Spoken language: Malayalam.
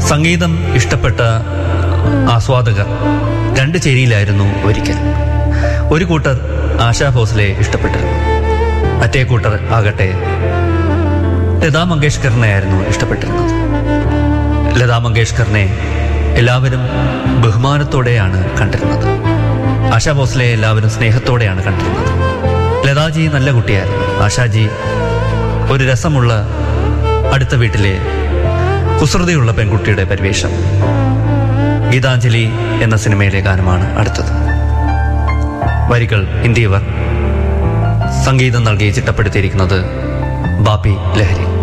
സംഗീതം ഇഷ്ടപ്പെട്ട ആസ്വാദകർ രണ്ട് ചേരിയിലായിരുന്നു ഒരിക്കൽ ഒരു കൂട്ടർ ആശാ ഭോസ്ലെ ഇഷ്ടപ്പെട്ടിരുന്നു മറ്റേ കൂട്ടർ ആകട്ടെ ലതാ മങ്കേഷ്കറിനെയായിരുന്നു ഇഷ്ടപ്പെട്ടിരുന്നത് ലതാ മങ്കേഷ്കറിനെ എല്ലാവരും ബഹുമാനത്തോടെയാണ് കണ്ടിരുന്നത് ആശാ ഭോസ്ലെ എല്ലാവരും സ്നേഹത്തോടെയാണ് കണ്ടിരുന്നത് ലതാജി നല്ല കുട്ടിയായിരുന്നു ആശാജി ഒരു രസമുള്ള അടുത്ത വീട്ടിലെ കുസൃതിയുള്ള പെൺകുട്ടിയുടെ പരിവേഷം ഗീതാഞ്ജലി എന്ന സിനിമയിലെ ഗാനമാണ് അടുത്തത് വരികൾ ഇന്ത്യവർ സംഗീതം നൽകി ചിട്ടപ്പെടുത്തിയിരിക്കുന്നത് ബാപ്പി ലഹരി